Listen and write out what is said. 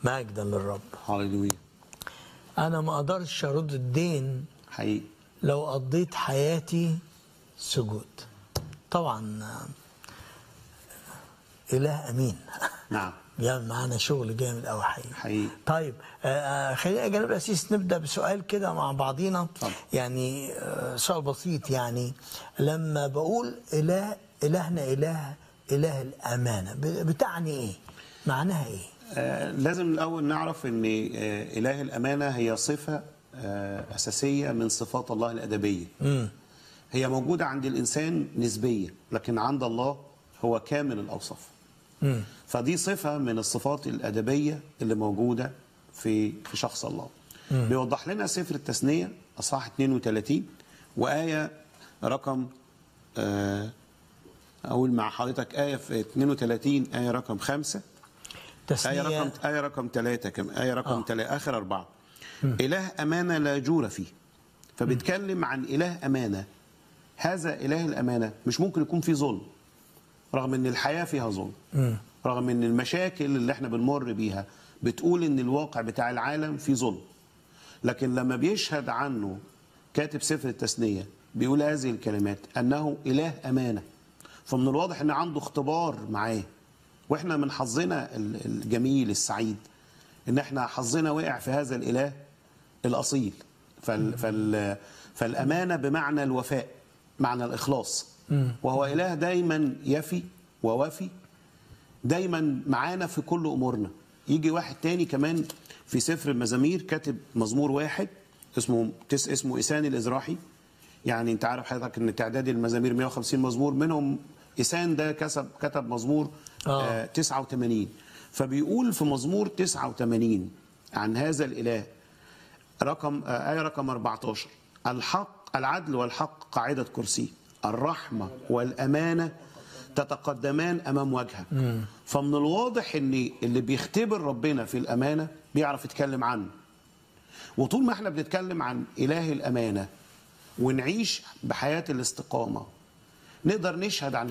مجدا للرب هللويا انا ما اقدرش ارد الدين حقيقي لو قضيت حياتي سجود طبعا آه، اله امين نعم بيعمل معانا شغل جامد قوي حقيقي حقيقي طيب آه، آه، خلينا يا جناب الاسيس نبدا بسؤال كده مع بعضينا اتفضل. يعني آه، سؤال بسيط يعني لما بقول اله الهنا اله اله الامانه ب- بتعني ايه؟ معناها ايه؟ آه لازم الاول نعرف ان آه اله الامانه هي صفه آه اساسيه من صفات الله الادبيه هي موجوده عند الانسان نسبيه لكن عند الله هو كامل الاوصاف فدي صفه من الصفات الادبيه اللي موجوده في في شخص الله بيوضح لنا سفر التثنيه اصحاح 32 وايه رقم آه اقول مع حضرتك ايه في 32 ايه رقم 5 آية رقم تسمية آية رقم ثلاثة كم آية رقم آه. ثلاثة آخر أربعة إله أمانة لا جور فيه فبيتكلم عن إله أمانة هذا إله الأمانة مش ممكن يكون فيه ظلم رغم إن الحياة فيها ظلم رغم إن المشاكل اللي إحنا بنمر بيها بتقول إن الواقع بتاع العالم فيه ظلم لكن لما بيشهد عنه كاتب سفر التثنية بيقول هذه الكلمات أنه إله أمانة فمن الواضح أن عنده اختبار معاه وإحنا من حظنا ال- الجميل السعيد أن إحنا حظنا وقع في هذا الإله الأصيل فال فال فالأمانة بمعنى الوفاء معنى الإخلاص وهو إله دايما يفي ووفي دايما معانا في كل امورنا يجي واحد تاني كمان في سفر المزامير كاتب مزمور واحد اسمه تس اسمه إسان الإزراحي يعني انت عارف حضرتك ان تعداد المزامير 150 مزمور منهم إسان ده كسب كتب مزمور آه. آه 89 فبيقول في مزمور 89 عن هذا الإله رقم آه، آية رقم 14 الحق العدل والحق قاعدة كرسي الرحمة والأمانة تتقدمان أمام وجهك فمن الواضح أن اللي بيختبر ربنا في الأمانة بيعرف يتكلم عنه وطول ما احنا بنتكلم عن إله الأمانة ونعيش بحياة الاستقامة نقدر نشهد عن